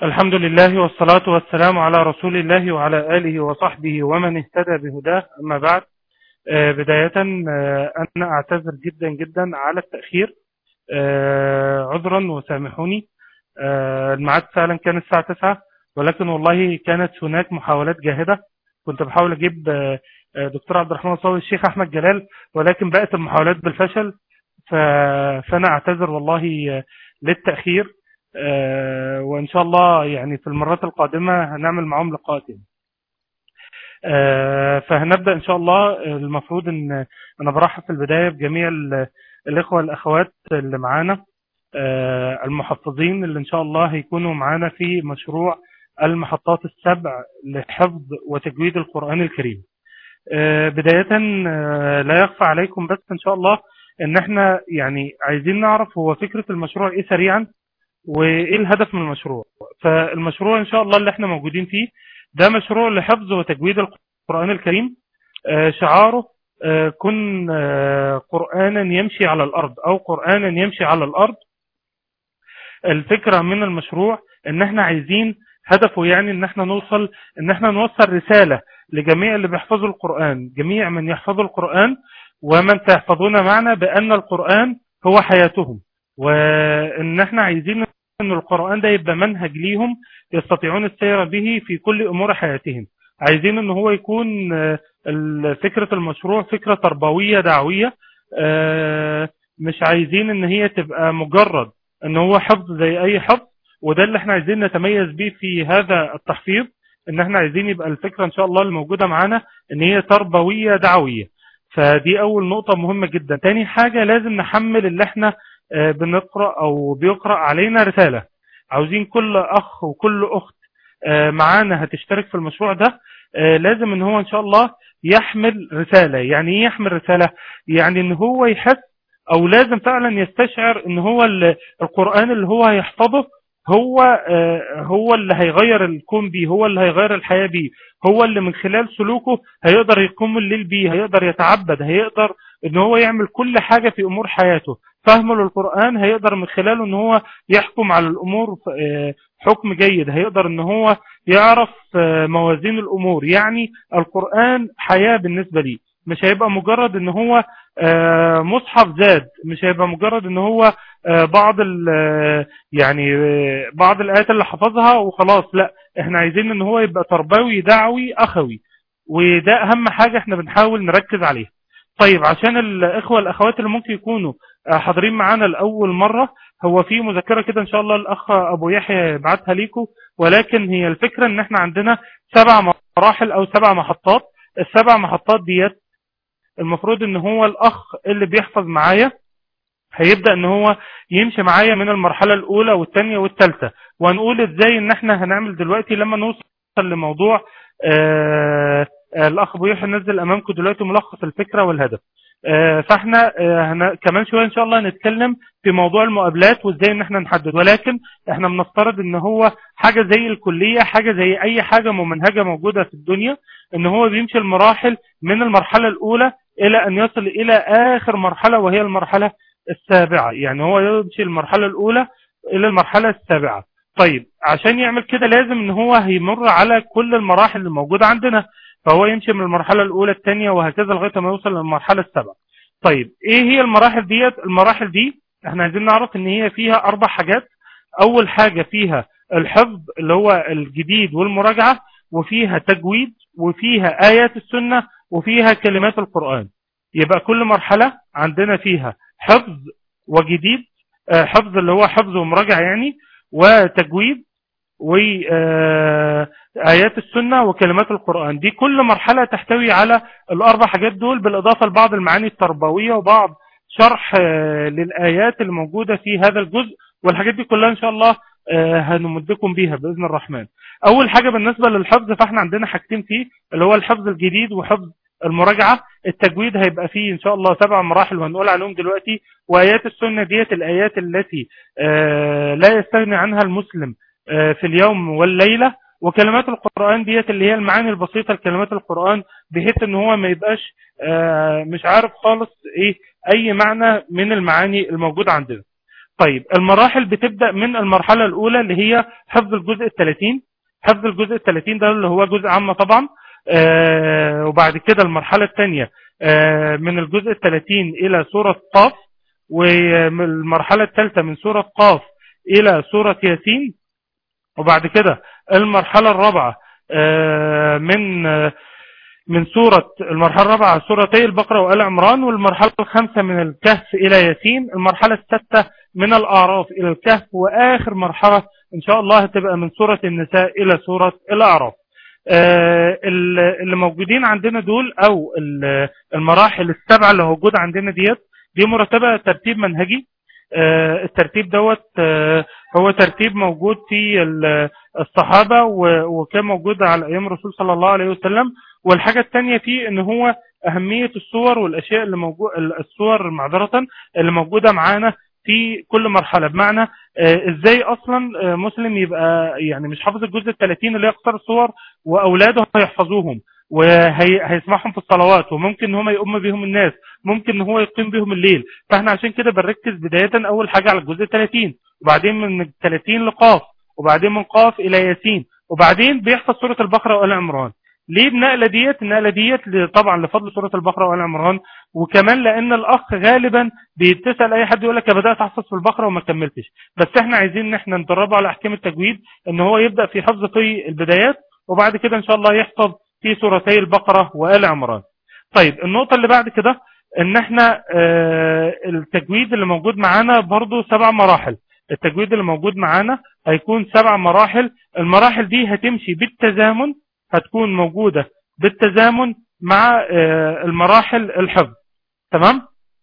الحمد لله والصلاة والسلام على رسول الله وعلى آله وصحبه ومن اهتدى بهداه أما بعد آه، بداية آه، أنا أعتذر جدا جدا على التأخير آه، عذرا وسامحوني الميعاد فعلا كان الساعة 9 ولكن والله كانت هناك محاولات جاهدة كنت بحاول أجيب دكتور عبد الرحمن صوي الشيخ أحمد جلال ولكن بقت المحاولات بالفشل فأنا أعتذر والله للتأخير آه، وإن شاء الله يعني في المرات القادمة هنعمل معهم لقاءات آه، فهنبدأ إن شاء الله المفروض إن أنا برحب في البداية بجميع الإخوة والأخوات اللي معانا آه، المحفظين اللي إن شاء الله هيكونوا معانا في مشروع المحطات السبع لحفظ وتجويد القرآن الكريم بداية لا يخفى عليكم بس إن شاء الله إن إحنا يعني عايزين نعرف هو فكرة المشروع إيه سريعا وايه الهدف من المشروع فالمشروع ان شاء الله اللي احنا موجودين فيه ده مشروع لحفظ وتجويد القرآن الكريم آه، شعاره آه، كن آه، قرآنا يمشي على الأرض أو قرآنا يمشي على الأرض الفكرة من المشروع ان احنا عايزين هدفه يعني ان احنا نوصل ان احنا نوصل رسالة لجميع اللي بيحفظوا القرآن جميع من يحفظوا القرآن ومن تحفظون معنا بأن القرآن هو حياتهم وان احنا عايزين ان القرآن ده يبقى منهج ليهم يستطيعون السير به في كل امور حياتهم عايزين ان هو يكون آه، فكرة المشروع فكرة تربوية دعوية آه، مش عايزين ان هي تبقى مجرد ان هو حفظ زي اي حفظ وده اللي احنا عايزين نتميز به في هذا التحفيظ ان احنا عايزين يبقى الفكرة ان شاء الله الموجودة معانا ان هي تربوية دعوية فدي اول نقطة مهمة جدا تاني حاجة لازم نحمل اللي احنا آه، بنقرأ أو بيقرأ علينا رسالة عاوزين كل أخ وكل أخت آه، معانا هتشترك في المشروع ده آه، لازم ان هو ان شاء الله يحمل رسالة يعني ايه يحمل رسالة يعني ان هو يحس او لازم فعلا يستشعر ان هو القرآن اللي هو هيحفظه هو هو اللي هيغير الكون بيه هو اللي هيغير الحياة بيه هو اللي من خلال سلوكه هيقدر يقوم الليل بيه هيقدر يتعبد هيقدر ان هو يعمل كل حاجة في امور حياته فهمه للقرآن هيقدر من خلاله ان هو يحكم على الامور آه، حكم جيد هيقدر ان هو يعرف آه، موازين الامور يعني القرآن حياة بالنسبة لي مش هيبقى مجرد ان هو آه، مصحف زاد مش هيبقى مجرد ان هو بعض يعني بعض الايات اللي حفظها وخلاص لا احنا عايزين ان هو يبقى تربوي دعوي اخوي وده اهم حاجة احنا بنحاول نركز عليها طيب عشان الاخوة الاخوات اللي ممكن يكونوا آه، حاضرين معانا لأول مرة هو في مذكرة كده ان شاء الله الاخ ابو يحيى بعتها ليكم ولكن هي الفكرة ان احنا عندنا سبع مراحل او سبع محطات السبع محطات ديت المفروض ان هو الاخ اللي بيحفظ معايا هيبدأ ان هو يمشي معايا من المرحلة الاولى والثانية والثالثة وهنقول ازاي ان احنا هنعمل دلوقتي لما نوصل لموضوع آه الاخ ابو يحيى نزل امامكم دلوقتي ملخص الفكرة والهدف آه، فاحنا آه، كمان شوية ان شاء الله نتكلم في موضوع المقابلات وازاي ان احنا نحدد ولكن احنا بنفترض ان هو حاجة زي الكلية حاجة زي اي حاجة ممنهجة موجودة في الدنيا ان هو بيمشي المراحل من المرحلة الاولى الى ان يصل الى اخر مرحلة وهي المرحلة السابعة يعني هو يمشي المرحلة الاولى الى المرحلة السابعة طيب عشان يعمل كده لازم ان هو هيمر على كل المراحل اللي موجودة عندنا فهو يمشي من المرحلة الأولى الثانية وهكذا لغاية ما يوصل للمرحلة السابعة طيب ايه هي المراحل ديت المراحل دي احنا عايزين نعرف ان هي فيها اربع حاجات اول حاجة فيها الحفظ اللي هو الجديد والمراجعة وفيها تجويد وفيها آيات السنة وفيها كلمات القرآن يبقى كل مرحلة عندنا فيها حفظ وجديد آه، حفظ اللي هو حفظ ومراجعة يعني وتجويد وآيات السنة وكلمات القرآن دي كل مرحلة تحتوي على الأربع حاجات دول بالإضافة لبعض المعاني التربوية وبعض شرح آه، للآيات الموجودة في هذا الجزء والحاجات دي كلها إن شاء الله آه، هنمدكم بيها بإذن الرحمن أول حاجة بالنسبة للحفظ فإحنا عندنا حاجتين فيه اللي هو الحفظ الجديد وحفظ المراجعة التجويد هيبقى فيه إن شاء الله سبع مراحل وهنقول عليهم دلوقتي وآيات السنة ديت الآيات التي آه، لا يستغني عنها المسلم آه، في اليوم والليلة وكلمات القرآن ديت اللي هي المعاني البسيطة لكلمات القرآن بحيث ان هو ما يبقاش آه، مش عارف خالص ايه اي معنى من المعاني الموجودة عندنا طيب المراحل بتبدأ من المرحلة الأولى اللي هي حفظ الجزء الثلاثين حفظ الجزء الثلاثين ده اللي هو جزء عامة طبعا آه وبعد كده المرحلة الثانية آه من الجزء الثلاثين إلى سورة قاف والمرحلة الثالثة من سورة قاف إلى سورة ياسين وبعد كده المرحلة الرابعة آه من آه من سورة المرحلة الرابعة سورتي البقرة وآل عمران والمرحلة الخامسة من الكهف إلى ياسين المرحلة الستة من الأعراف إلى الكهف وآخر مرحلة إن شاء الله هتبقى من سورة النساء إلى سورة الأعراف آه اللي موجودين عندنا دول أو المراحل السبعة اللي موجودة عندنا ديت دي مرتبة ترتيب منهجي آه الترتيب دوت آه هو ترتيب موجود في الصحابة وكان موجود على أيام الرسول صلى الله عليه وسلم والحاجة الثانية فيه ان هو اهمية الصور والاشياء اللي موجود الصور معذرة اللي موجودة معانا في كل مرحلة بمعنى ازاي اصلا مسلم يبقى يعني مش حافظ الجزء الثلاثين اللي يقصر الصور واولاده هيحفظوهم وهيسمعهم في الصلوات وممكن ان هم يقوم بهم الناس ممكن ان هو يقيم بهم الليل فاحنا عشان كده بنركز بداية اول حاجة على الجزء 30 وبعدين من 30 لقاف وبعدين من قاف الى ياسين وبعدين بيحفظ سورة البقرة وآل عمران ليه النقلة ديت النقلة ديت طبعا لفضل سورة البقرة وآل عمران وكمان لان الاخ غالبا بيتسأل اي حد يقول لك بدأت احفظ في البقرة وما كملتش بس احنا عايزين ان احنا ندربه على احكام التجويد ان هو يبدأ في حفظ في البدايات وبعد كده ان شاء الله يحفظ في سورتي البقرة وآل عمران طيب النقطة اللي بعد كده ان احنا اه التجويد اللي موجود معانا برضو سبع مراحل التجويد اللي موجود معانا هيكون سبع مراحل المراحل دي هتمشي بالتزامن هتكون موجودة بالتزامن مع المراحل الحفظ تمام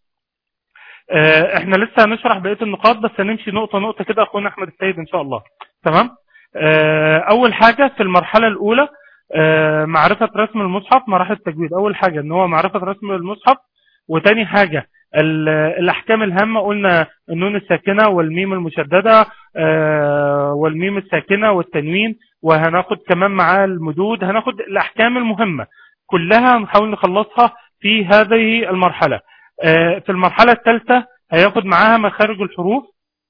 احنا لسه هنشرح بقية النقاط بس هنمشي نقطة نقطة كده اخونا احمد السيد ان شاء الله تمام اول حاجة في المرحلة الاولى معرفة رسم المصحف مراحل التجويد اول حاجة ان هو معرفة رسم المصحف وتاني حاجة الأحكام الهامة قلنا النون الساكنة والميم المشددة والميم الساكنة والتنوين وهناخد كمان معاه المدود هناخد الأحكام المهمة كلها نحاول نخلصها في هذه المرحلة في المرحلة الثالثة هياخد معاها مخارج الحروف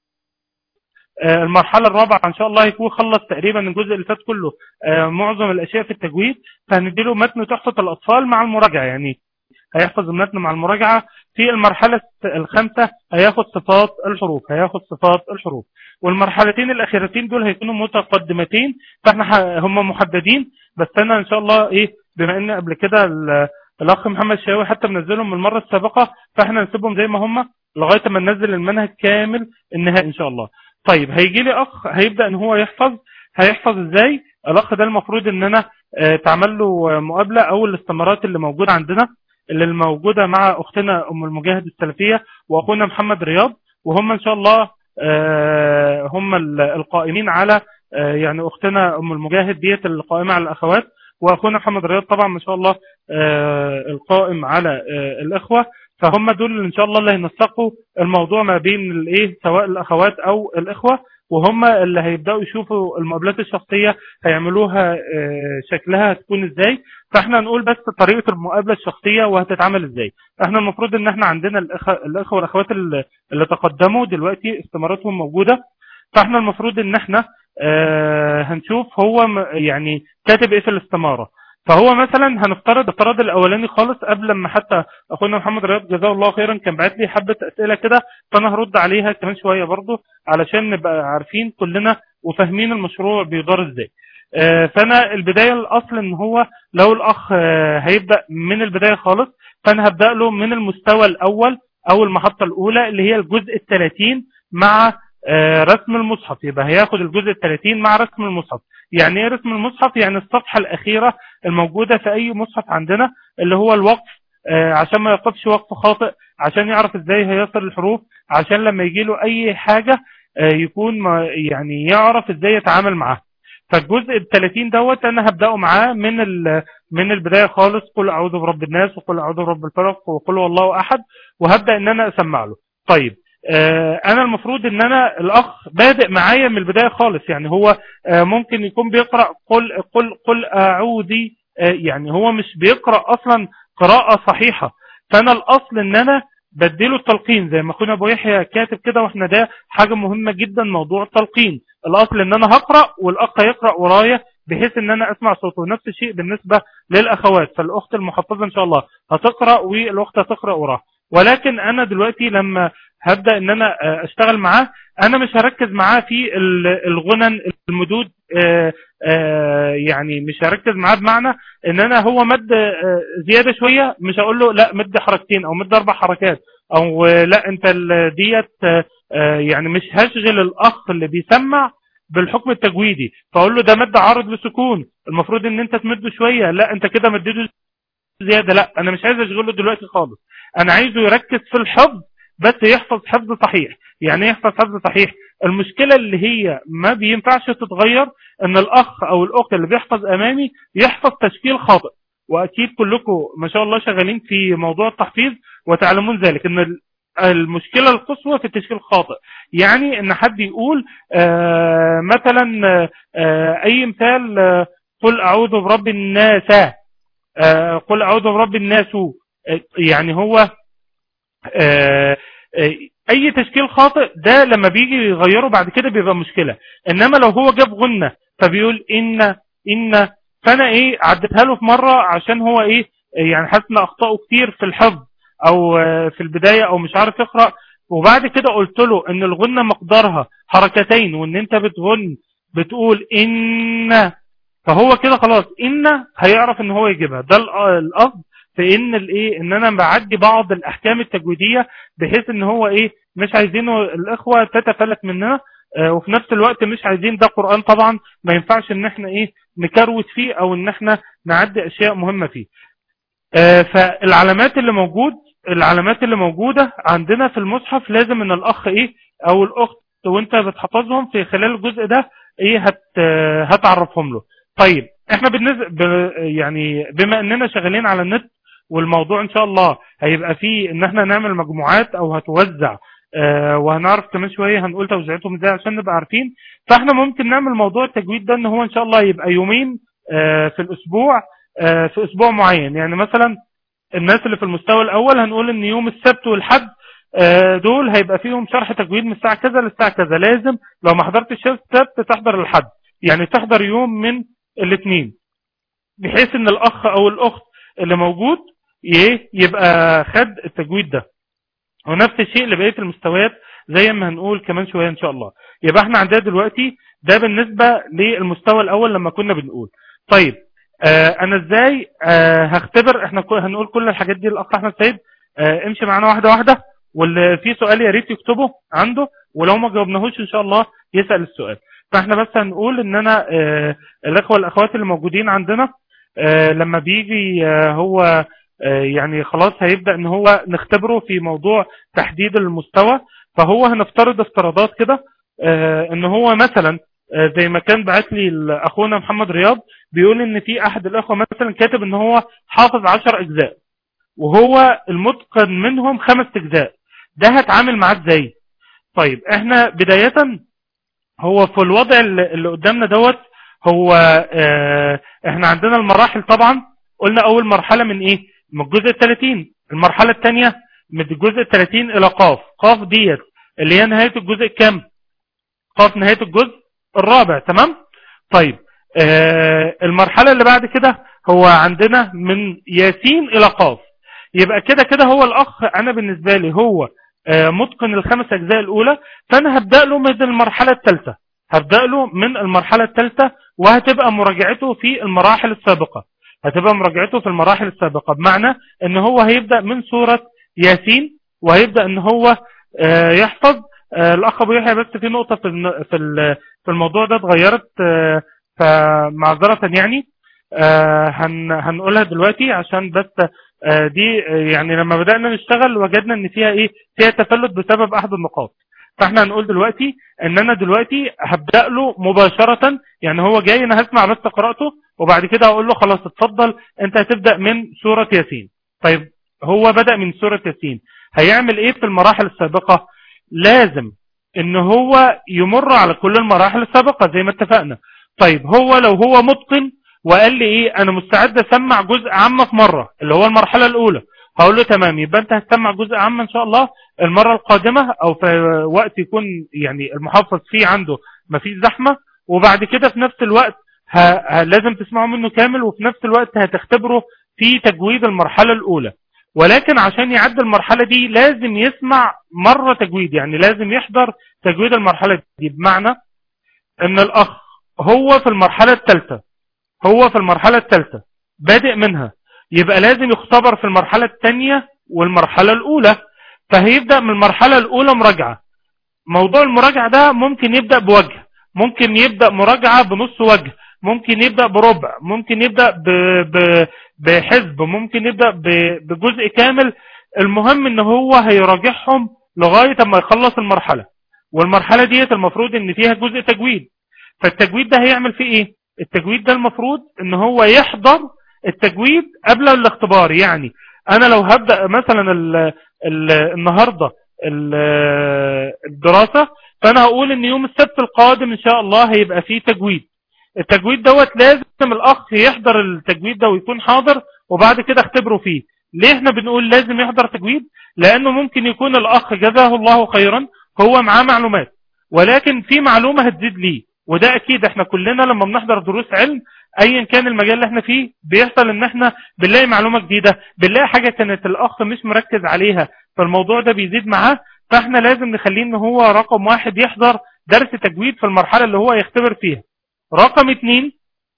المرحلة الرابعة ان شاء الله هيكون خلص تقريبا الجزء اللي فات كله معظم الاشياء في التجويد فهنديله متن تحفة الاطفال مع المراجعة يعني هيحفظ المتن مع المراجعة في المرحلة الخامسة هياخد صفات الحروف هياخد صفات الحروف والمرحلتين الاخيرتين دول هيكونوا متقدمتين فاحنا هم محددين بس انا ان شاء الله ايه بما ان قبل كده الاخ محمد شاوي حتى منزلهم من المرة السابقة فاحنا نسيبهم زي ما هم لغاية ما ننزل المنهج كامل النهائي ان شاء الله طيب هيجي لي اخ هيبدأ ان هو يحفظ هيحفظ ازاي الاخ ده المفروض ان انا اه تعمل له مقابلة او الاستمارات اللي موجودة عندنا اللي الموجودة مع اختنا ام المجاهد السلفية واخونا محمد رياض وهم ان شاء الله اه هم القائمين على اه يعني اختنا ام المجاهد ديت القائمة على الاخوات واخونا محمد رياض طبعا ما شاء الله القائم على الاخوة فهم دول اللي ان شاء الله اللي هينسقوا الموضوع ما بين الايه سواء الاخوات او الاخوة وهم اللي هيبداوا يشوفوا المقابلات الشخصية هيعملوها شكلها هتكون ازاي فاحنا نقول بس طريقة المقابلة الشخصية وهتتعمل ازاي احنا المفروض ان احنا عندنا الاخوة والاخوات اللي, اللي تقدموا دلوقتي استماراتهم موجودة فاحنا المفروض ان احنا اه هنشوف هو يعني كاتب ايه في الاستمارة فهو مثلا هنفترض افتراض الاولاني خالص قبل ما حتى اخونا محمد رياض جزاه الله خيرا كان بعت لي حبه اسئله كده فانا هرد عليها كمان شويه برضه علشان نبقى عارفين كلنا وفاهمين المشروع بيدار ازاي فانا البدايه الاصل ان هو لو الاخ هيبدا من البدايه خالص فانا هبدا له من المستوى الاول او المحطه الاولى اللي هي الجزء ال30 مع رسم المصحف يبقى هياخد الجزء ال30 مع رسم المصحف يعني ايه رسم المصحف يعني الصفحة الأخيرة الموجودة في أي مصحف عندنا اللي هو الوقف عشان ما يقفش وقف خاطئ عشان يعرف ازاي هيصل الحروف عشان لما يجي له أي حاجة يكون يعني يعرف ازاي يتعامل معاها فالجزء ال 30 دوت انا هبداه معاه من من البدايه خالص قل اعوذ برب الناس وقل اعوذ برب الفلق وقل والله احد وهبدا ان انا اسمع له طيب انا المفروض ان انا الاخ بادئ معايا من البداية خالص يعني هو ممكن يكون بيقرأ قل قل قل اعوذي يعني هو مش بيقرأ اصلا قراءة صحيحة فانا الاصل ان انا بديله التلقين زي ما اخونا ابو يحيى كاتب كده واحنا ده حاجه مهمه جدا موضوع التلقين الاصل ان انا هقرا والاخ يقرا ورايا بحيث ان انا اسمع صوته نفس الشيء بالنسبه للاخوات فالاخت المحفظه ان شاء الله هتقرا والاخت هتقرا وراها ولكن انا دلوقتي لما هبدا ان انا اشتغل معاه انا مش هركز معاه في الغنن المدود آه، آه، يعني مش هركز معاه بمعنى ان انا هو مد آه، زيادة شوية مش هقول له لا مد حركتين او مد اربع حركات او لا انت ديت يعني مش هشغل الاخ اللي بيسمع بالحكم التجويدي فاقول له ده مد عارض لسكون المفروض ان انت تمده شوية لا انت كده مدده زيادة لا انا مش عايز اشغله دلوقتي خالص انا عايزه يركز في الحفظ بس يحفظ حفظ صحيح يعني يحفظ حفظ صحيح المشكلة اللي هي ما بينفعش تتغير ان الاخ او الاخت اللي بيحفظ امامي يحفظ تشكيل خاطئ واكيد كلكم ما شاء الله شغالين في موضوع التحفيظ وتعلمون ذلك ان المشكلة القصوى في التشكيل الخاطئ يعني ان حد يقول آه مثلا آه اي مثال آه قل اعوذ برب الناس آه قل اعوذ برب الناس يعني هو آه اي تشكيل خاطئ ده لما بيجي يغيره بعد كده بيبقى مشكلة انما لو هو جاب غنة فبيقول ان ان فانا ايه عدتها له في مرة عشان هو ايه يعني حاسس ان اخطائه كتير في الحفظ او في البداية او مش عارف يقرأ وبعد كده قلت له ان الغنة مقدارها حركتين وان انت بتغن بتقول ان فهو كده خلاص ان هيعرف ان هو يجيبها ده القصد في ان الايه ان انا بعدي بعض الاحكام التجويديه بحيث ان هو ايه مش عايزينه الاخوه تتفلت مننا آه وفي نفس الوقت مش عايزين ده قران طبعا ما ينفعش ان احنا ايه نكروت فيه او ان احنا نعدي اشياء مهمه فيه آه فالعلامات اللي موجود العلامات اللي موجوده عندنا في المصحف لازم ان الاخ ايه او الاخت وانت بتحفظهم في خلال الجزء ده ايه هت هتعرفهم له طيب احنا بالنسبه يعني بما اننا شغالين على النت والموضوع ان شاء الله هيبقى فيه ان احنا نعمل مجموعات او هتوزع آه وهنعرف كمان شوية هنقول توزيعتهم ازاي عشان نبقى عارفين فاحنا ممكن نعمل موضوع التجويد ده ان هو ان شاء الله يبقى يومين آه في الاسبوع آه في اسبوع معين يعني مثلا الناس اللي في المستوى الاول هنقول ان يوم السبت والحد دول هيبقى فيهم شرح تجويد من الساعة كذا للساعة كذا لازم لو ما حضرتش السبت تحضر الحد يعني تحضر يوم من الاثنين بحيث ان الاخ او الاخت اللي موجود يبقى خد التجويد ده ونفس الشيء لبقية المستويات زي ما هنقول كمان شوية ان شاء الله يبقى احنا عندنا دلوقتي ده بالنسبة للمستوى الاول لما كنا بنقول طيب آه انا ازاي آه هختبر احنا هنقول كل الحاجات دي الاخ احمد سيد آه امشي معانا واحدة واحدة واللي في سؤال يا ريت يكتبه عنده ولو ما جاوبناهوش ان شاء الله يسأل السؤال فاحنا بس هنقول ان انا آه الاخوة الاخوات اللي موجودين عندنا آه لما بيجي آه هو يعني خلاص هيبدأ ان هو نختبره في موضوع تحديد المستوى فهو هنفترض افتراضات كده ان هو مثلا زي ما كان بعت لي اخونا محمد رياض بيقول ان في احد الاخوة مثلا كاتب ان هو حافظ عشر اجزاء وهو المتقن منهم خمس اجزاء ده هتعامل معاه ازاي طيب احنا بداية هو في الوضع اللي قدامنا دوت هو اه احنا عندنا المراحل طبعا قلنا اول مرحلة من ايه من الجزء الثلاثين المرحلة الثانية من الجزء الثلاثين الى قاف قاف ديت اللي هي نهاية الجزء الكام قاف نهاية الجزء الرابع تمام طيب آه المرحلة اللي بعد كده هو عندنا من ياسين الى قاف يبقى كده كده هو الاخ انا بالنسبة لي هو آه متقن الخمس اجزاء الاولى فانا هبدأ له من المرحلة الثالثة هبدأ له من المرحلة الثالثة وهتبقى مراجعته في المراحل السابقة هتبقى مراجعته في المراحل السابقة بمعنى ان هو هيبدأ من سورة ياسين وهيبدأ ان هو يحفظ الاخ ابو يحيى بس في نقطة في في الموضوع ده اتغيرت فمعذرة يعني هنقولها دلوقتي عشان بس دي يعني لما بدأنا نشتغل وجدنا ان فيها ايه فيها تفلت بسبب احد النقاط فاحنا هنقول دلوقتي ان انا دلوقتي هبدأ له مباشرة يعني هو جاي انا هسمع بس قراءته وبعد كده هقول له خلاص اتفضل انت هتبدأ من سورة ياسين طيب هو بدأ من سورة ياسين هيعمل ايه في المراحل السابقة لازم ان هو يمر على كل المراحل السابقة زي ما اتفقنا طيب هو لو هو متقن وقال لي ايه انا مستعد اسمع جزء عامة في مرة اللي هو المرحلة الاولى هقول له تمام يبقى انت هتسمع جزء عام ان شاء الله المرة القادمة او في وقت يكون يعني المحافظ فيه عنده ما فيش زحمة وبعد كده في نفس الوقت ه... ه... لازم تسمعوا منه كامل وفي نفس الوقت هتختبره في تجويد المرحلة الاولى ولكن عشان يعدي المرحلة دي لازم يسمع مرة تجويد يعني لازم يحضر تجويد المرحلة دي بمعنى ان الاخ هو في المرحلة الثالثة هو في المرحلة الثالثة بادئ منها يبقى لازم يختبر في المرحلة الثانية والمرحلة الاولى فهيبدأ من المرحلة الاولى مراجعة موضوع المراجعة ده ممكن يبدأ بوجه ممكن يبدأ مراجعة بنص وجه ممكن يبدأ بربع ممكن يبدأ ب... ب... بحزب ممكن يبدأ بجزء كامل المهم ان هو هيراجعهم لغاية ما يخلص المرحلة والمرحلة ديت المفروض ان فيها جزء تجويد فالتجويد ده هيعمل فيه ايه التجويد ده المفروض ان هو يحضر التجويد قبل الاختبار يعني انا لو هبدأ مثلا ال ال النهاردة ال الدراسة فانا هقول ان يوم السبت القادم ان شاء الله هيبقى فيه تجويد التجويد دوت لازم الاخ يحضر التجويد ده ويكون حاضر وبعد كده اختبره فيه ليه احنا بنقول لازم يحضر تجويد لانه ممكن يكون الاخ جزاه الله خيرا هو معاه معلومات ولكن في معلومة هتزيد ليه وده اكيد احنا كلنا لما بنحضر دروس علم ايا كان المجال اللي احنا فيه بيحصل ان احنا بنلاقي معلومة جديدة بنلاقي حاجة كانت الاخ مش مركز عليها فالموضوع ده بيزيد معاه فاحنا لازم نخليه ان هو رقم واحد يحضر درس تجويد في المرحلة اللي هو يختبر فيها رقم اتنين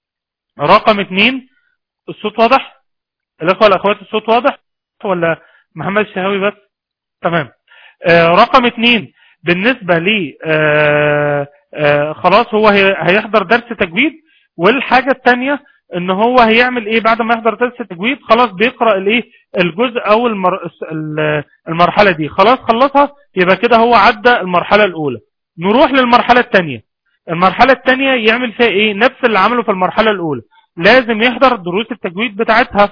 رقم اتنين الصوت واضح الاخوة الاخوات الصوت واضح ولا محمد الشهاوي بس تمام آه رقم اتنين بالنسبة لي آه آه خلاص هو هيحضر درس تجويد والحاجة التانية ان هو هيعمل ايه بعد ما يحضر درس تجويد خلاص بيقرأ الايه الجزء او المر... المرحلة دي خلاص خلصها يبقى كده هو عدى المرحلة الاولى نروح للمرحلة التانية المرحلة الثانية يعمل فيها ايه نفس اللي عمله في المرحلة الاولى لازم يحضر دروس التجويد بتاعتها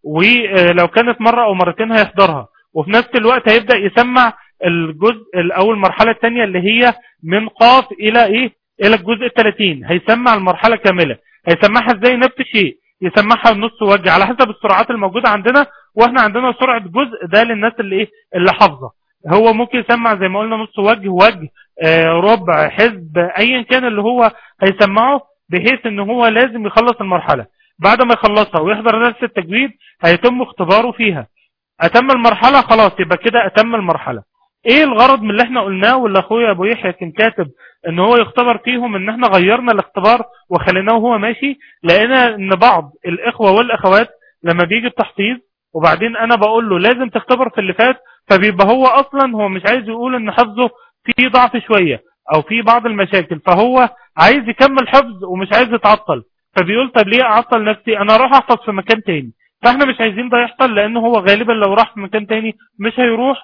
ولو كانت مرة او مرتين هيحضرها وفي نفس الوقت هيبدأ يسمع الجزء او المرحلة الثانية اللي هي من قاف الى ايه الى الجزء الثلاثين هيسمع المرحلة كاملة هيسمعها ازاي نفس الشيء يسمعها نص وجه على حسب السرعات الموجودة عندنا واحنا عندنا سرعة جزء ده للناس اللي ايه اللي حافظة هو ممكن يسمع زي ما قلنا نص وجه وجه ربع حزب ايا كان اللي هو هيسمعه بحيث ان هو لازم يخلص المرحلة بعد ما يخلصها ويحضر درس التجويد هيتم اختباره فيها اتم المرحلة خلاص يبقى كده اتم المرحلة ايه الغرض من اللي احنا قلناه واللي اخويا ابو يحيى كان كاتب ان هو يختبر فيهم ان احنا غيرنا الاختبار وخليناه وهو ماشي لقينا ان بعض الاخوة والاخوات لما بيجي التحفيظ وبعدين انا بقول له لازم تختبر في اللي فات فبيبقى هو اصلا هو مش عايز يقول ان حفظه في ضعف شوية او في بعض المشاكل فهو عايز يكمل حفظ ومش عايز يتعطل فبيقول طب ليه اعطل نفسي انا اروح احفظ في مكان تاني فاحنا مش عايزين ده يحصل لان هو غالبا لو راح في مكان تاني مش هيروح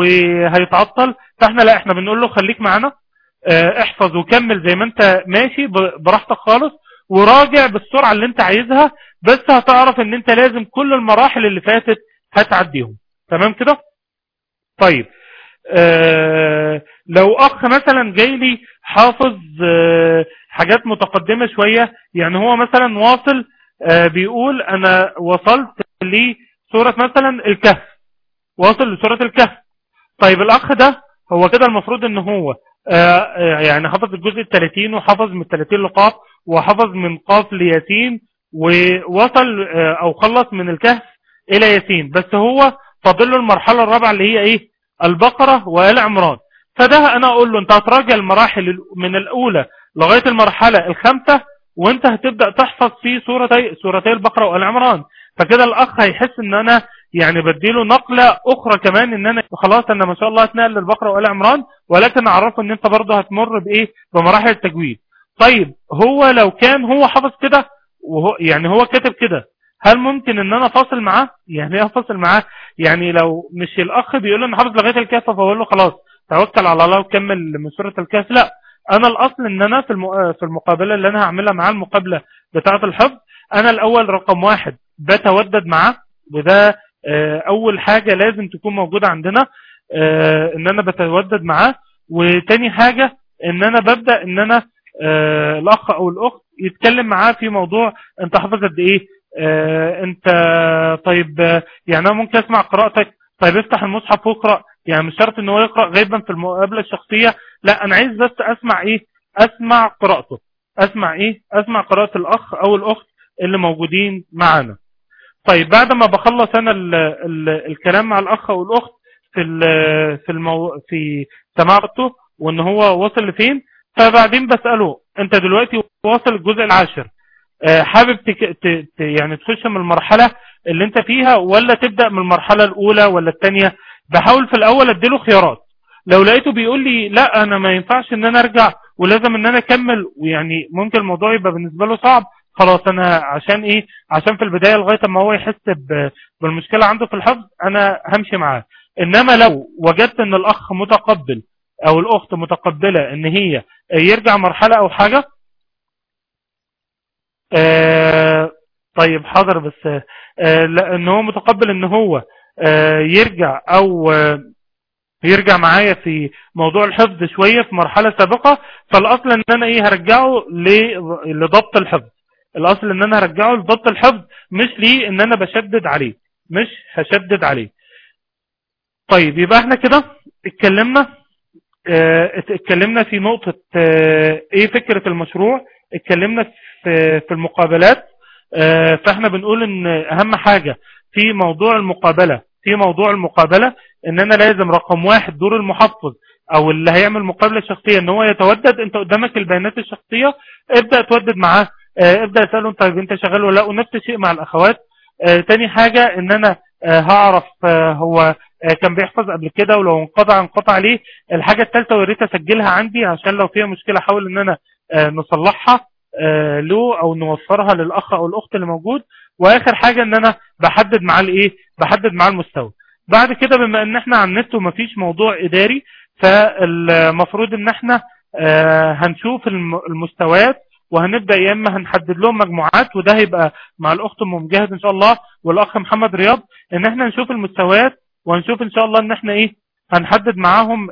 وهيتعطل فاحنا لا احنا بنقول له خليك معانا احفظ وكمل زي ما انت ماشي براحتك خالص وراجع بالسرعة اللي انت عايزها بس هتعرف ان انت لازم كل المراحل اللي فاتت هتعديهم تمام كده طيب آه لو اخ مثلا جاي لي حافظ آه حاجات متقدمة شوية يعني هو مثلا واصل آه بيقول انا وصلت لسورة مثلا الكهف واصل لسورة الكهف طيب الاخ ده هو كده المفروض ان هو يعني حفظ الجزء الثلاثين وحفظ من الثلاثين لقاف وحفظ من قاف لياسين ووصل او خلص من الكهف الى ياسين بس هو فاضل له المرحلة الرابعة اللي هي ايه البقرة وآل عمران فده انا اقول له انت هتراجع المراحل من الاولى لغاية المرحلة الخامسة وانت هتبدأ تحفظ في سورتي سورتي البقرة وآل عمران فكده الاخ هيحس ان انا يعني بديله نقلة اخرى كمان ان انا خلاص انا ما شاء الله هتنقل للبقرة وآل عمران ولكن اعرفه ان انت برضه هتمر بايه بمراحل التجويد طيب هو لو كان هو حافظ كده وهو يعني هو كاتب كده هل ممكن ان انا فاصل معاه يعني ايه فاصل معاه يعني لو مش الاخ بيقول له انا حافظ لغايه الكهف فاقول له خلاص توكل على الله وكمل من سوره الكهف لا انا الاصل ان انا في في المقابله اللي انا هعملها معاه المقابله بتاعه الحفظ انا الاول رقم واحد بتودد معاه وده اول حاجة لازم تكون موجودة عندنا ان انا بتودد معاه وتاني حاجة ان انا ببدأ ان انا الاخ او الاخت يتكلم معاه في موضوع انت حافظ قد ايه اه انت طيب يعني انا ممكن اسمع قراءتك طيب افتح المصحف واقرا يعني مش شرط ان هو يقرا غيبا في المقابله الشخصيه لا انا عايز بس اسمع ايه اسمع قراءته اسمع ايه اسمع قراءه الاخ او الاخت اللي موجودين معانا طيب بعد ما بخلص انا ال ال الكلام مع الاخ او الاخت في في المو... في سماعته وان هو وصل لفين فبعدين بساله انت دلوقتي واصل الجزء العاشر آه، حابب تك... ت... ت... يعني تخش من المرحله اللي انت فيها ولا تبدا من المرحله الاولى ولا الثانيه بحاول في الاول اديله خيارات لو لقيته بيقول لي لا انا ما ينفعش ان انا ارجع ولازم ان انا اكمل ويعني ممكن الموضوع يبقى بالنسبه له صعب خلاص انا عشان ايه عشان في البدايه لغايه ما هو يحس بالمشكله عنده في الحفظ انا همشي معاه انما لو وجدت ان الاخ متقبل او الاخت متقبله ان هي يرجع مرحله او حاجه آه طيب حاضر بس آه ان هو متقبل ان هو آه يرجع او آه يرجع معايا في موضوع الحفظ شوية في مرحلة سابقة فالأصل ان انا ايه هرجعه لضبط الحفظ الأصل ان انا هرجعه لضبط الحفظ مش ليه ان انا بشدد عليه مش هشدد عليه طيب يبقى احنا كده اتكلمنا اه اتكلمنا في نقطة اه ايه فكرة المشروع اتكلمنا في, في المقابلات اه فاحنا بنقول ان اهم حاجة في موضوع المقابلة في موضوع المقابلة ان انا لازم رقم واحد دور المحفظ او اللي هيعمل مقابلة شخصية ان هو يتودد انت قدامك البيانات الشخصية ابدأ تودد معاه اه ابدأ اسأله طيب انت شغال ولا لا ونفس الشيء مع الاخوات اه تاني حاجة ان انا اه هعرف هو كان بيحفظ قبل كده ولو انقطع انقطع ليه الحاجة الثالثة وريت اسجلها عندي عشان لو فيها مشكلة احاول ان انا نصلحها له او نوفرها للاخ او الاخت اللي موجود واخر حاجة ان انا بحدد معاه الايه بحدد معاه المستوى بعد كده بما ان احنا على النت ومفيش موضوع اداري فالمفروض ان احنا هنشوف المستويات وهنبدأ يا اما هنحدد لهم مجموعات وده هيبقى مع الاخت ام مجاهد ان شاء الله والاخ محمد رياض ان احنا نشوف المستويات وهنشوف ان شاء الله ان احنا ايه هنحدد معاهم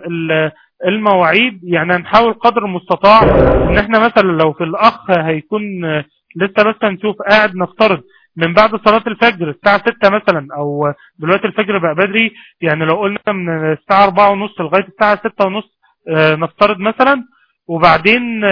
المواعيد يعني هنحاول قدر المستطاع ان احنا مثلا لو في الاخ هيكون لسه بس هنشوف قاعد نفترض من بعد صلاة الفجر الساعة 6 مثلا او دلوقتي الفجر بقى بدري يعني لو قلنا من الساعة 4 ونص لغاية الساعة 6 ونص نفترض مثلا وبعدين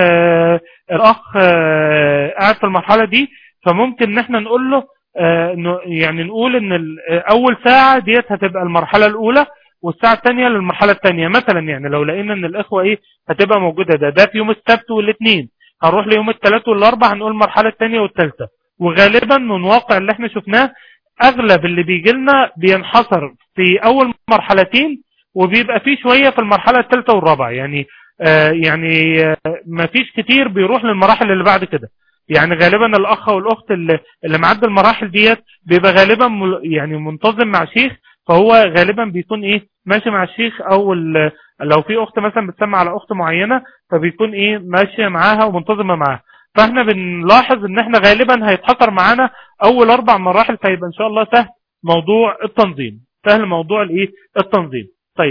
الاخ قاعد في المرحلة دي فممكن ان احنا نقول له يعني نقول ان اول ساعة ديت هتبقى المرحلة الاولى والساعة الثانية للمرحلة الثانية مثلا يعني لو لقينا ان الاخوة ايه هتبقى موجودة ده ده في يوم السبت والاثنين هنروح ليوم الثلاث والاربع هنقول المرحلة الثانية والثالثة وغالبا من واقع اللي احنا شفناه اغلب اللي بيجي لنا بينحصر في اول مرحلتين وبيبقى فيه شوية في المرحلة الثالثة والرابعة يعني آه يعني آه ما فيش كتير بيروح للمراحل اللي بعد كده يعني غالبا الاخ والاخت اللي, اللي معدى المراحل ديت بيبقى غالبا يعني منتظم مع شيخ فهو غالبا بيكون ايه ماشي مع الشيخ او لو في اخت مثلا بتسمع على اخت معينة فبيكون ايه ماشية معاها ومنتظمة معاها فاحنا بنلاحظ ان احنا غالبا هيتحصر معانا اول اربع مراحل فيبقى ان شاء الله سهل موضوع التنظيم سهل موضوع الايه التنظيم طيب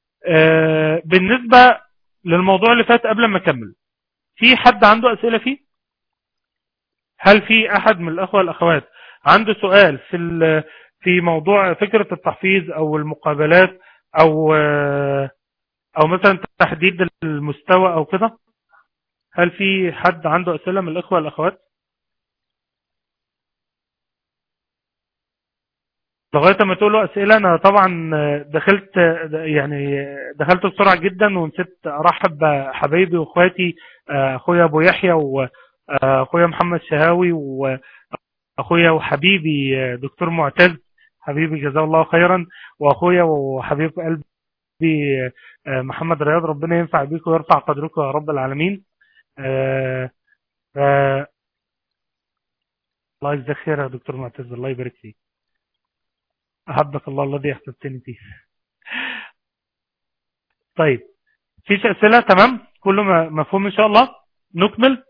آه بالنسبة للموضوع اللي فات قبل ما اكمل في حد عنده اسئلة فيه هل في احد من الاخوة والاخوات عنده سؤال في في موضوع فكرة التحفيظ او المقابلات او او مثلا تحديد المستوى او كده هل في حد عنده اسئلة من الاخوة والاخوات لغاية ما تقولوا اسئلة انا طبعا دخلت يعني دخلت بسرعة جدا ونسيت ارحب بحبايبي واخواتي اخويا ابو يحيى واخويا محمد شهاوي واخويا وحبيبي دكتور معتز حبيبي جزاه الله خيرا واخويا وحبيب قلبي محمد رياض ربنا ينفع بيكم ويرفع قدركم يا رب العالمين آه آه الله يجزاك خير يا دكتور معتز الله يبارك فيك أحبك الله الذي أحببتني فيه طيب فيش أسئلة تمام كله مفهوم إن شاء الله نكمل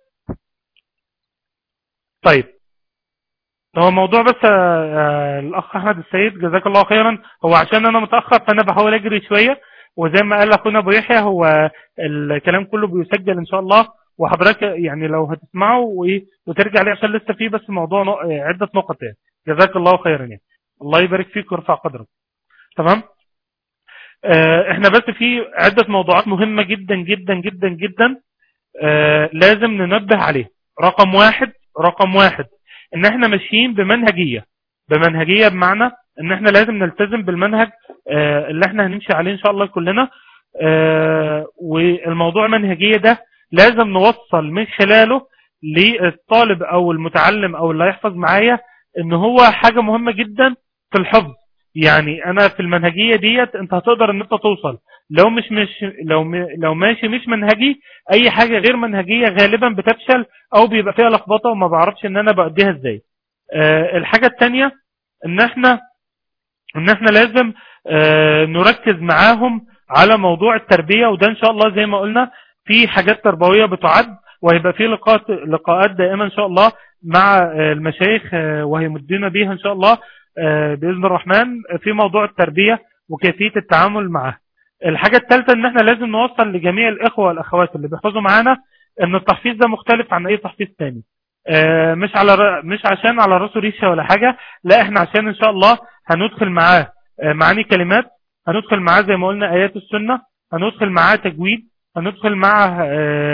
طيب هو الموضوع بس الأخ أحمد السيد جزاك الله خيرا هو عشان أنا متأخر فأنا بحاول أجري شوية وزي ما قال أخونا أبو يحيى هو الكلام كله بيسجل إن شاء الله وحضرتك يعني لو هتسمعه وترجع ليه عشان لسه فيه بس موضوع عدة نقط يعني جزاك الله خيرا يعني الله يبارك فيك ويرفع قدرك تمام آه احنا بس في عدة موضوعات مهمة جدا جدا جدا جدا آه لازم ننبه عليه رقم واحد رقم واحد ان احنا ماشيين بمنهجية بمنهجية بمعنى ان احنا لازم نلتزم بالمنهج آه اللي احنا هنمشي عليه ان شاء الله كلنا آه والموضوع منهجية ده لازم نوصل من خلاله للطالب او المتعلم او اللي هيحفظ معايا ان هو حاجة مهمة جدا في الحفظ يعني انا في المنهجية ديت انت هتقدر ان انت توصل لو مش مش لو لو ماشي مش منهجي اي حاجة غير منهجية غالبا بتفشل او بيبقى فيها لخبطة وما بعرفش ان انا بأديها ازاي أه الحاجة التانية ان احنا ان احنا لازم أه نركز معاهم على موضوع التربية وده ان شاء الله زي ما قلنا في حاجات تربوية بتعد وهيبقى في لقاءات لقاءات دائما ان شاء الله مع المشايخ وهيمدنا بيها ان شاء الله بإذن الرحمن في موضوع التربية وكيفية التعامل معها الحاجة الثالثة ان احنا لازم نوصل لجميع الاخوة والاخوات اللي بيحفظوا معانا ان التحفيظ ده مختلف عن اي تحفيظ تاني مش على مش عشان على راسه ريشة ولا حاجة لا احنا عشان ان شاء الله هندخل معاه معاني كلمات هندخل معاه زي ما قلنا ايات السنة هندخل معاه تجويد هندخل معاه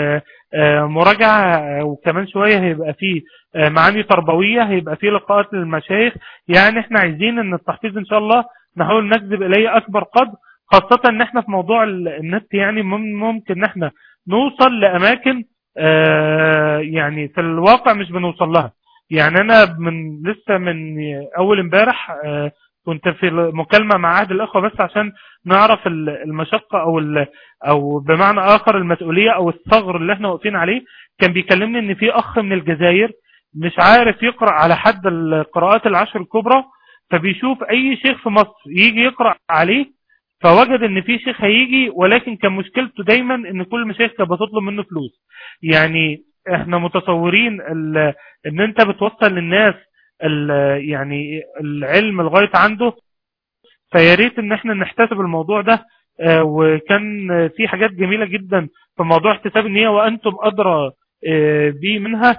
مراجعة وكمان شوية هيبقى فيه معاني تربوية هيبقى فيه لقاءات للمشايخ يعني احنا عايزين ان التحفيظ ان شاء الله نحاول نجذب اليه اكبر قدر خاصة ان احنا في موضوع النت يعني ممكن ان احنا نوصل لاماكن يعني في الواقع مش بنوصل لها يعني انا من لسه من اول امبارح كنت في مكالمة مع عهد الاخوة بس عشان نعرف المشقة او او بمعنى اخر المسؤولية او الثغر اللي احنا واقفين عليه كان بيكلمني ان في اخ من الجزائر مش عارف يقرأ على حد القراءات العشر الكبرى فبيشوف اي شيخ في مصر يجي يقرأ عليه فوجد ان في شيخ هيجي ولكن كان مشكلته دايما ان كل مشايخ كانت بتطلب منه فلوس يعني احنا متصورين ان انت بتوصل للناس يعني العلم لغاية عنده فياريت ان احنا نحتسب الموضوع ده وكان في حاجات جميلة جدا في موضوع احتساب النية وانتم ادرى بي منها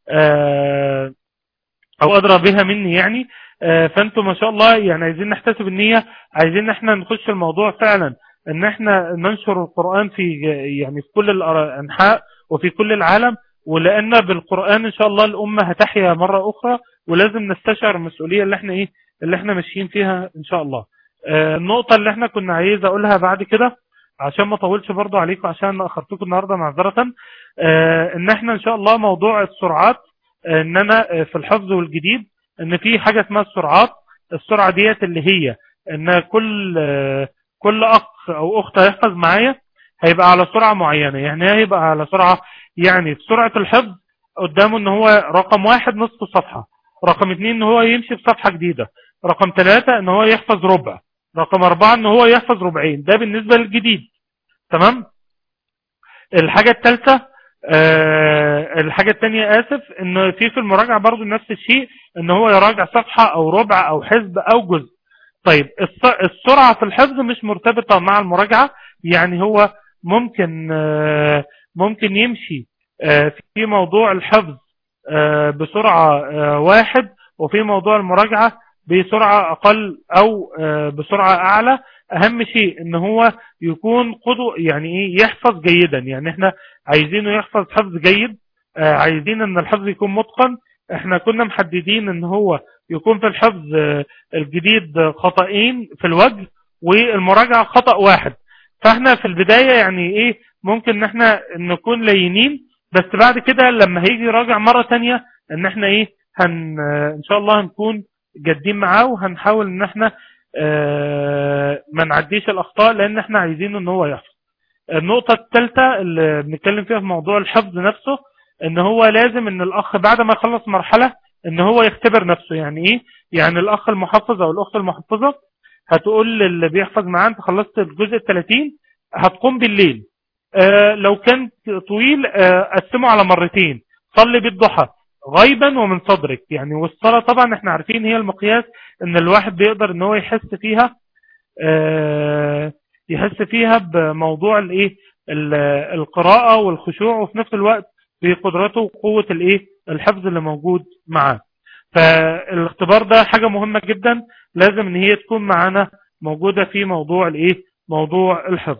او ادرى بها مني يعني فانتم ما شاء الله يعني عايزين نحتسب النية عايزين احنا نخش الموضوع فعلا ان احنا ننشر القرآن في يعني في كل الانحاء وفي كل العالم ولان بالقرآن ان شاء الله الامة هتحيا مرة اخرى ولازم نستشعر المسؤولية اللي احنا ايه اللي احنا ماشيين فيها ان شاء الله النقطة اللي احنا كنا عايز اقولها بعد كده عشان ما اطولش برضو عليكم عشان اخرتكم النهاردة معذرة ان احنا ان شاء الله موضوع السرعات ان انا في الحفظ والجديد ان في حاجة اسمها السرعات السرعة ديت اللي هي ان كل كل اخ او اخت هيحفظ معايا هيبقى على سرعة معينة يعني هيبقى على سرعة يعني في سرعة الحفظ قدامه ان هو رقم واحد نصف صفحة رقم اتنين ان هو يمشي في صفحة جديدة رقم ثلاثة ان هو يحفظ ربع رقم اربعة ان هو يحفظ ربعين ده بالنسبة للجديد تمام الحاجة الثالثة أه الحاجة الثانية اسف ان في في المراجعة برضو نفس الشيء ان هو يراجع صفحة او ربع او حزب او جزء طيب السرعة في الحفظ مش مرتبطة مع المراجعة يعني هو ممكن أه ممكن يمشي أه في موضوع الحفظ بسرعة واحد وفي موضوع المراجعة بسرعة اقل او بسرعة اعلى اهم شيء ان هو يكون قدو يعني ايه يحفظ جيدا يعني احنا عايزينه يحفظ حفظ جيد آه عايزين ان الحفظ يكون متقن احنا كنا محددين ان هو يكون في الحفظ آه الجديد خطأين في الوجه والمراجعة خطأ واحد فاحنا في البداية يعني ايه ممكن ان احنا نكون لينين بس بعد كده لما هيجي يراجع مرة تانية ان احنا ايه هن ان شاء الله هنكون جادين معاه وهنحاول ان احنا اه ما نعديش الاخطاء لان احنا عايزينه ان هو يحفظ النقطة الثالثة اللي بنتكلم فيها في موضوع الحفظ نفسه ان هو لازم ان الاخ بعد ما يخلص مرحلة ان هو يختبر نفسه يعني ايه يعني الاخ المحفظ او الاخت المحفظة هتقول للي بيحفظ معاه انت خلصت الجزء الثلاثين هتقوم بالليل اه لو كان طويل اه قسمه على مرتين صلي بالضحى غيبا ومن صدرك يعني والصلاة طبعا احنا عارفين هي المقياس ان الواحد بيقدر ان هو يحس فيها اه يحس فيها بموضوع الايه القراءة والخشوع وفي نفس الوقت بقدرته وقوة الايه الحفظ اللي موجود معاه فالاختبار ده حاجة مهمة جدا لازم ان هي تكون معانا موجودة في موضوع الايه موضوع الحفظ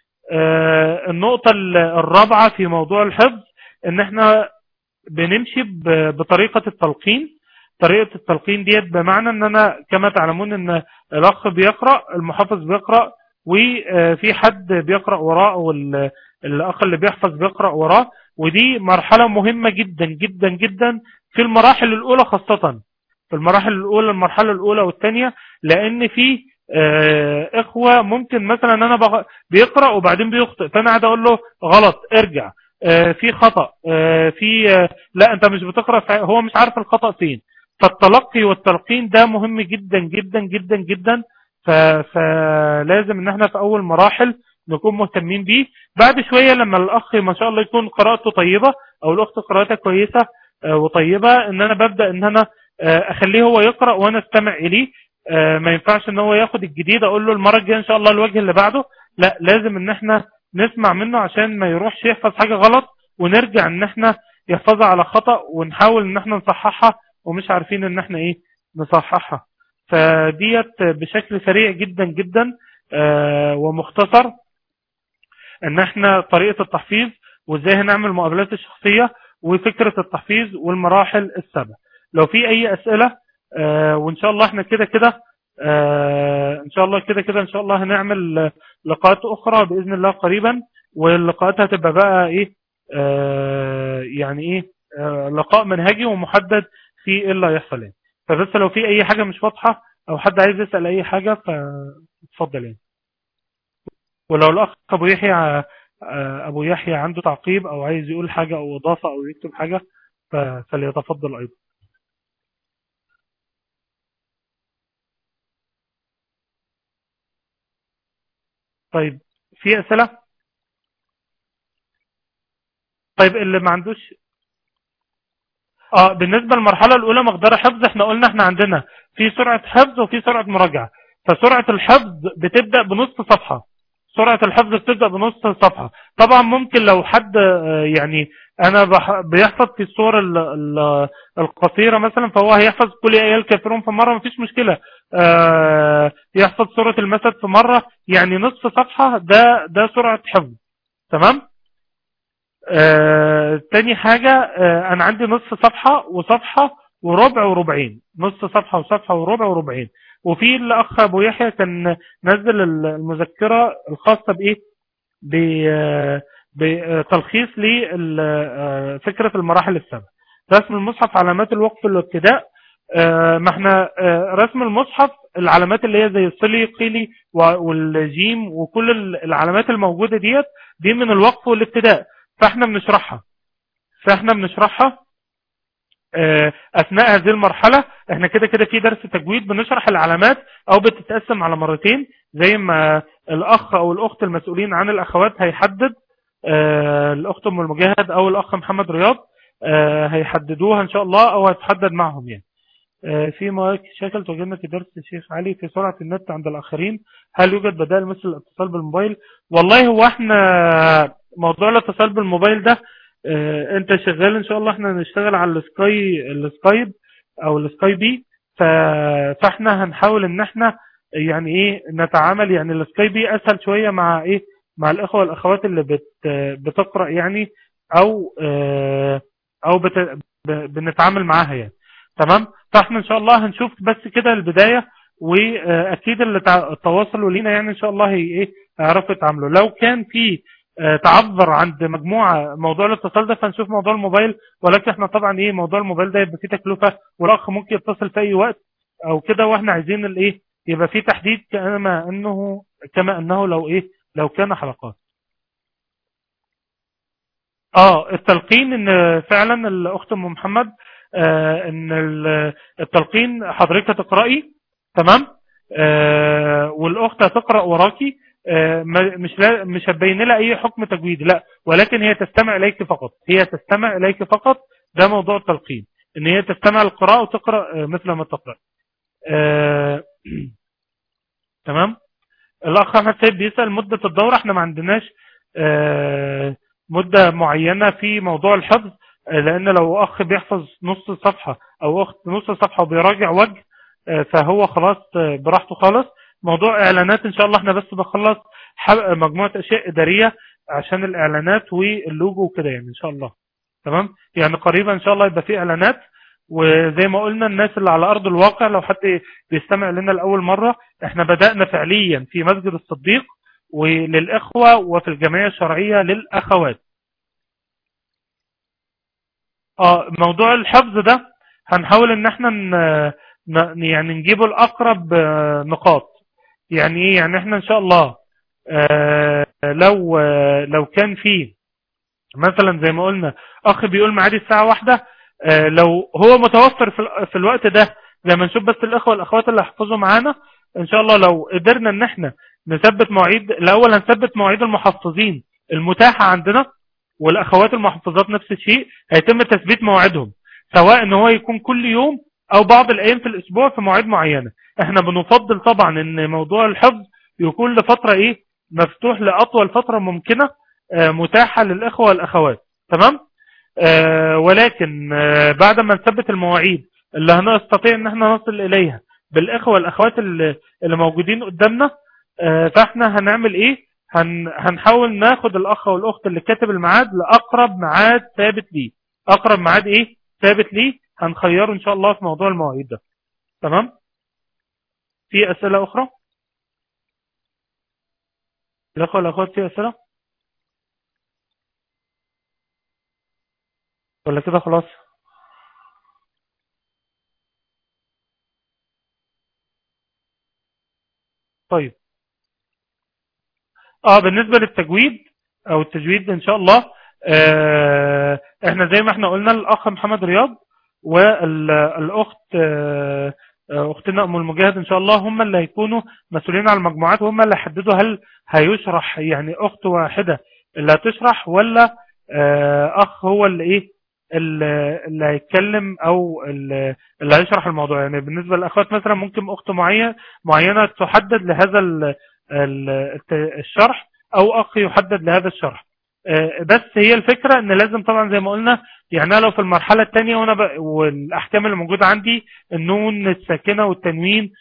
آه النقطة الرابعة في موضوع الحفظ ان احنا بنمشي بطريقة التلقين طريقة التلقين ديت بمعنى ان انا كما تعلمون ان الاخ بيقرأ المحافظ بيقرأ وفي حد بيقرأ وراه والاخ اللي بيحفظ بيقرأ وراه ودي مرحلة مهمة جدا جدا جدا في المراحل الاولى خاصة في المراحل الاولى المرحلة الاولى والثانية لان في آه، اخوة ممكن مثلا انا بيقرأ وبعدين بيخطئ فانا قاعد اقول له غلط ارجع آه، في خطأ آه، في لا انت مش بتقرأ هو مش عارف الخطأ فين فالتلقي والتلقين ده مهم جدا جدا جدا جدا فلازم ان احنا في اول مراحل نكون مهتمين بيه بعد شوية لما الاخ ما شاء الله يكون قراءته طيبة او الاخت قراءتها كويسة وطيبة ان انا ببدأ ان انا اخليه هو يقرأ وانا استمع اليه آه، ما ينفعش ان هو ياخد الجديد اقول له المرة الجاية ان شاء الله الوجه اللي بعده لا لازم ان احنا نسمع منه عشان ما يروحش يحفظ حاجة غلط ونرجع ان احنا يحفظها على خطأ ونحاول ان احنا نصححها ومش عارفين ان احنا ايه نصححها فديت بشكل سريع جدا جدا آه، ومختصر ان احنا طريقة التحفيظ وازاي هنعمل مقابلات الشخصية وفكرة التحفيظ والمراحل السبع لو في اي اسئلة آه، وان شاء الله احنا كده كده آه، ان شاء الله كده كده ان شاء الله هنعمل لقاءات اخرى باذن الله قريبا واللقاءات هتبقى بقى ايه آه، يعني ايه لقاء منهجي ومحدد في ايه اللي هيحصل يعني فبس لو في اي حاجة مش واضحة او حد عايز يسأل اي حاجة فاتفضل يعني ولو الاخ ابو يحيى ابو يحيى عنده تعقيب او عايز يقول حاجة او اضافة او يكتب حاجة فليتفضل ايضا طيب في أسئلة طيب اللي ما عندوش اه بالنسبة للمرحلة الأولى مقدار حفظ احنا قلنا احنا عندنا في سرعة حفظ وفي سرعة مراجعة فسرعة الحفظ بتبدأ بنص صفحة سرعة الحفظ بتبدأ بنص صفحة طبعا ممكن لو حد آه، يعني انا بيحفظ في الصور القصيرة مثلا فهو هيحفظ كل ايات الكافرون في مرة مفيش مشكلة آه، يحفظ سورة المسد في مرة يعني نصف صفحة ده ده سرعة حفظ تمام آه تاني حاجة آه انا عندي نصف صفحة وصفحة وربع وربعين نص صفحة وصفحة وربع وربعين وفي الاخ ابو يحيى كان نزل المذكرة الخاصة بايه بتلخيص لفكرة المراحل السبع رسم المصحف علامات الوقف الابتداء آه، ما احنا آه، رسم المصحف العلامات اللي هي زي الصلي قيلي والجيم وكل العلامات الموجودة ديت دي من الوقف والابتداء فاحنا بنشرحها فاحنا بنشرحها آه، اثناء هذه المرحلة احنا كده كده في درس تجويد بنشرح العلامات او بتتقسم على مرتين زي ما الاخ او الاخت المسؤولين عن الاخوات هيحدد الاخت ام المجاهد او الاخ محمد رياض هيحددوها ان شاء الله او هتحدد معهم يعني آه، في مشاكل تواجهنا في درس الشيخ علي في سرعة النت عند الآخرين هل يوجد بدائل مثل الاتصال بالموبايل والله هو احنا موضوع الاتصال بالموبايل ده اه انت شغال ان شاء الله احنا نشتغل على السكاي السكايب او السكايبي فاحنا هنحاول ان احنا يعني ايه نتعامل يعني السكايبي اسهل شوية مع ايه مع الاخوة والاخوات اللي بت بتقرأ يعني او اه او بت بنتعامل معاها يعني تمام فاحنا ان شاء الله هنشوف بس كده البداية واكيد اللي تواصلوا لينا يعني ان شاء الله ايه هيعرفوا يتعاملوا لو كان في آه، تعذر عند مجموعة موضوع الاتصال ده فنشوف موضوع الموبايل ولكن احنا طبعا ايه موضوع الموبايل ده يبقى فيه تكلفة والاخ ممكن يتصل في اي وقت او كده واحنا عايزين الايه يبقى فيه تحديد كما انه كما انه لو ايه لو كان حلقات اه التلقين ان فعلا الاخت ام محمد آه، ان التلقين حضرتك تقرأي تمام آه، والاخت هتقرأ وراكي آه، مش مش هتبين لها اي حكم تجويدي لا ولكن هي تستمع اليك فقط هي تستمع اليك فقط ده موضوع التلقين ان هي تستمع القراءة وتقرأ مثل ما تقرأ تمام الاخ احمد سيد بيسأل مدة الدورة احنا ما عندناش مدة معينة في موضوع الحفظ لان لو اخ بيحفظ نص صفحة او اخت نص صفحة وبيراجع وجه فهو خلاص براحته خالص موضوع اعلانات ان شاء الله احنا بس بخلص مجموعة اشياء ادارية عشان الاعلانات واللوجو وكده يعني ان شاء الله تمام يعني قريبا ان شاء الله يبقى في اعلانات وزي ما قلنا الناس اللي على ارض الواقع لو حد بيستمع لنا لاول مرة احنا بدأنا فعليا في مسجد الصديق وللاخوة وفي الجمعية الشرعية للاخوات اه موضوع الحفظ ده هنحاول ان احنا ن... يعني نجيبه الاقرب نقاط يعني ايه يعني احنا ان شاء الله آه لو آه لو كان في مثلا زي ما قلنا اخ بيقول معادي الساعة واحدة آه لو هو متوفر في, في الوقت ده زي ما نشوف بس الاخوة والاخوات اللي هيحفظوا معانا ان شاء الله لو قدرنا ان احنا نثبت مواعيد الاول هنثبت مواعيد المحفظين المتاحة عندنا والاخوات المحفظات نفس الشيء هيتم تثبيت مواعيدهم سواء ان هو يكون كل يوم او بعض الايام في الاسبوع في مواعيد معينة احنا بنفضل طبعا ان موضوع الحفظ يكون لفترة ايه مفتوح لأطول فترة ممكنة متاحة للإخوة والأخوات تمام آه ولكن آه بعد ما نثبت المواعيد اللي هنستطيع ان احنا نصل اليها بالإخوة والأخوات اللي, اللي موجودين قدامنا آه فاحنا هنعمل ايه هن هنحاول ناخد الأخ والأخت اللي كاتب الميعاد لأقرب ميعاد ثابت ليه أقرب ميعاد ايه ثابت ليه هنخيره ان شاء الله في موضوع المواعيد ده تمام في أسئلة أخرى الأخوة والأخوات في أسئلة ولا كده خلاص طيب اه بالنسبة للتجويد او التجويد ان شاء الله آه احنا زي ما احنا قلنا الاخ محمد رياض والاخت آه اختنا ام المجاهد ان شاء الله هم اللي هيكونوا مسؤولين على المجموعات وهم اللي هيحددوا هل هيشرح يعني اخت واحدة اللي هتشرح ولا اخ هو اللي ايه اللي هيتكلم او اللي هيشرح الموضوع يعني بالنسبة للاخوات مثلا ممكن اخت معينة معينة تحدد لهذا الشرح او اخ يحدد لهذا الشرح بس هي الفكرة ان لازم طبعا زي ما قلنا يعني لو في المرحلة الثانية وانا ب... والاحكام اللي موجودة عندي النون الساكنة والتنوين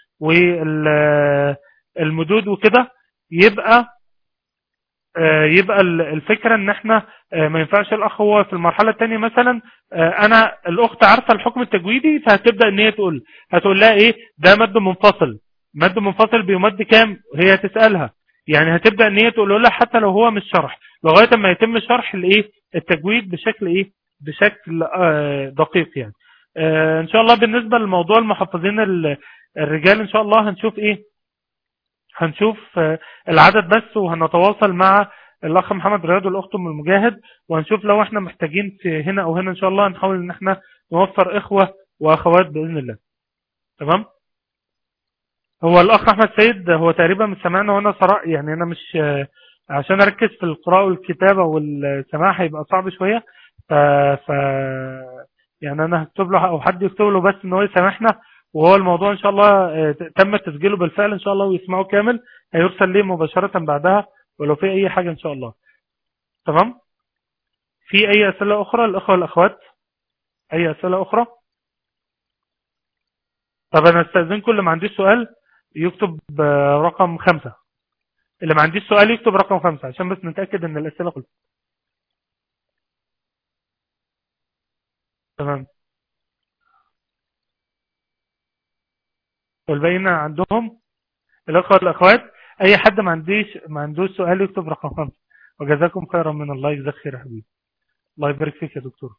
والمدود وكده يبقى يبقى الفكرة ان احنا ما ينفعش الاخ هو في المرحلة الثانية مثلا انا الاخت عارفة الحكم التجويدي فهتبدأ ان هي تقول هتقول لها ايه ده مد منفصل مد منفصل بيمد كام هي هتسألها يعني هتبدأ ان هي تقول لها حتى لو هو مش شرح لغاية ما يتم شرح الايه التجويد بشكل ايه بشكل دقيق يعني ان شاء الله بالنسبة لموضوع المحفظين الرجال ان شاء الله هنشوف ايه هنشوف العدد بس وهنتواصل مع الاخ محمد رياض والاخت ام المجاهد وهنشوف لو احنا محتاجين في هنا او هنا ان شاء الله هنحاول ان احنا نوفر اخوة واخوات باذن الله تمام هو الاخ احمد سيد هو تقريبا مش سمعنا وانا صراحة يعني انا مش عشان اركز في القراءة والكتابة والسماع هيبقى صعب شوية ف... ف يعني انا هكتب له او حد يكتب له بس ان هو يسامحنا وهو الموضوع ان شاء الله تم تسجيله بالفعل ان شاء الله ويسمعه كامل هيرسل ليه مباشرة بعدها ولو في اي حاجة ان شاء الله تمام في اي اسئلة اخرى الاخوة والاخوات اي اسئلة اخرى طب انا استاذنكم اللي ما عنديش سؤال يكتب رقم خمسة اللي ما عنديش سؤال يكتب رقم خمسة عشان بس نتأكد ان الاسئلة خلصت تمام والباقيين عندهم الاخوة والاخوات اي حد ما عنديش ما عندوش سؤال يكتب رقم خمسة وجزاكم خيرا من الله يجزاك خير يا حبيبي الله يبارك فيك يا دكتور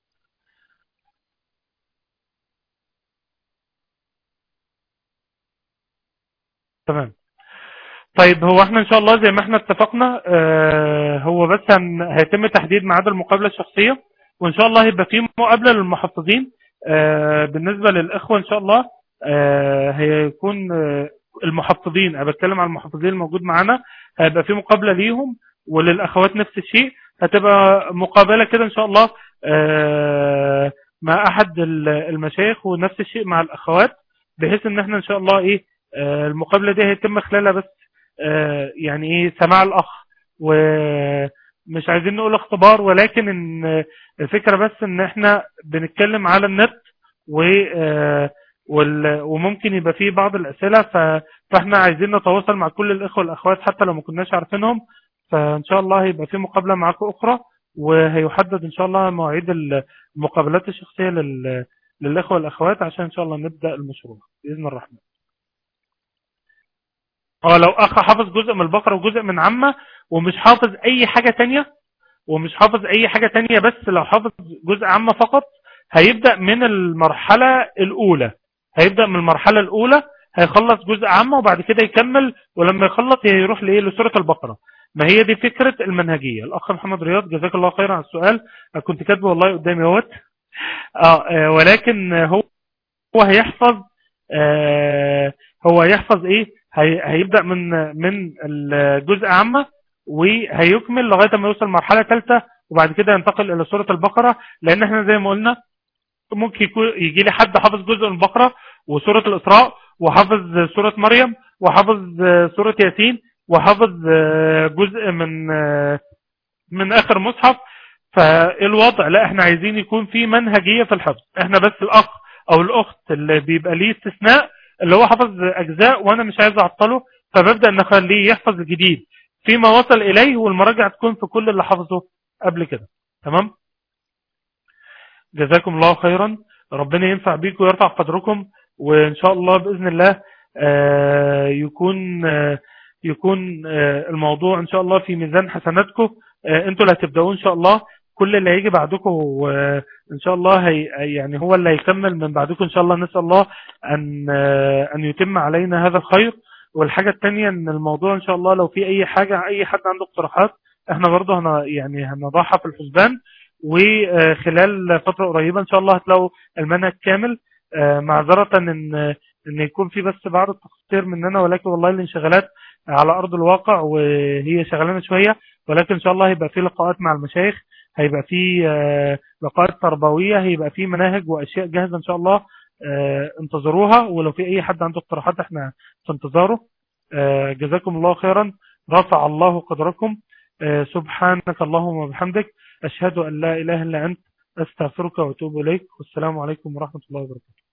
تمام طيب هو احنا ان شاء الله زي ما احنا اتفقنا اه هو بس هيتم تحديد ميعاد المقابلة الشخصية وان شاء الله هيبقى في مقابلة للمحفظين اه بالنسبة للاخوة ان شاء الله اه هيكون المحفظين انا بتكلم عن المحفظين الموجود معانا هيبقى في مقابلة ليهم وللاخوات نفس الشيء هتبقى مقابلة كده ان شاء الله مع احد المشايخ ونفس الشيء مع الاخوات بحيث ان احنا ان شاء الله ايه المقابلة دي هيتم خلالها بس يعني ايه سماع الاخ و مش عايزين نقول اختبار ولكن ان الفكرة بس ان احنا بنتكلم على النت و وممكن يبقى فيه بعض الأسئلة فاحنا عايزين نتواصل مع كل الإخوة والأخوات حتى لو ما كناش عارفينهم فإن شاء الله هيبقى في مقابلة معاكم أخرى وهيحدد إن شاء الله مواعيد المقابلات الشخصية للإخوة والأخوات عشان إن شاء الله نبدأ المشروع بإذن الرحمن اه لو أخ حافظ جزء من البقرة وجزء من عامة ومش حافظ أي حاجة تانية ومش حافظ أي حاجة تانية بس لو حافظ جزء عامة فقط هيبدأ من المرحلة الأولى هيبدأ من المرحلة الأولى هيخلص جزء عامة وبعد كده يكمل ولما يخلص يروح لإيه لسورة البقرة ما هي دي فكرة المنهجية الأخ محمد رياض جزاك الله خيرا على السؤال كنت كاتبه والله قدامي اهوت آه, آه ولكن هو هو هيحفظ آه هو هيحفظ ايه هي هيبدأ من من الجزء عامة وهيكمل لغاية ما يوصل مرحلة ثالثة وبعد كده ينتقل إلى سورة البقرة لأن احنا زي ما قلنا ممكن يكون يجي لي حد حافظ جزء من البقرة وسورة الإسراء وحافظ سورة مريم وحافظ سورة ياسين وحافظ جزء من من آخر مصحف فالوضع لا احنا عايزين يكون في منهجية في الحفظ احنا بس الأخ أو الأخت اللي بيبقى ليه استثناء اللي هو حفظ أجزاء وأنا مش عايز أعطله فببدأ أن أخليه يحفظ الجديد فيما وصل إليه والمراجعة تكون في كل اللي حفظه قبل كده تمام جزاكم الله خيرا ربنا ينفع بيكم ويرفع قدركم وإن شاء الله بإذن الله يكون يكون الموضوع إن شاء الله في ميزان حسناتكم انتوا اللي هتبدأوا إن شاء الله كل اللي هيجي بعدكم إن شاء الله هي يعني هو اللي هيكمل من بعدكم إن شاء الله نسأل الله أن أن يتم علينا هذا الخير والحاجة الثانية ان الموضوع ان شاء الله لو في اي حاجة اي حد عنده اقتراحات احنا برضه هن يعني هنضعها في الحسبان وخلال فترة قريبة ان شاء الله هتلاقوا المنهج كامل معذرة ان ان يكون في بس بعض التقصير مننا ولكن والله الانشغالات على ارض الواقع وهي شغلانة شوية ولكن ان شاء الله هيبقى في لقاءات مع المشايخ هيبقى في لقاءات تربوية هيبقى في مناهج واشياء جاهزة ان شاء الله انتظروها ولو في اي حد عنده اقتراحات احنا في انتظاره جزاكم الله خيرا رفع الله قدركم سبحانك اللهم وبحمدك أشهد أن لا إله إلا أنت أستغفرك وأتوب إليك والسلام عليكم ورحمة الله وبركاته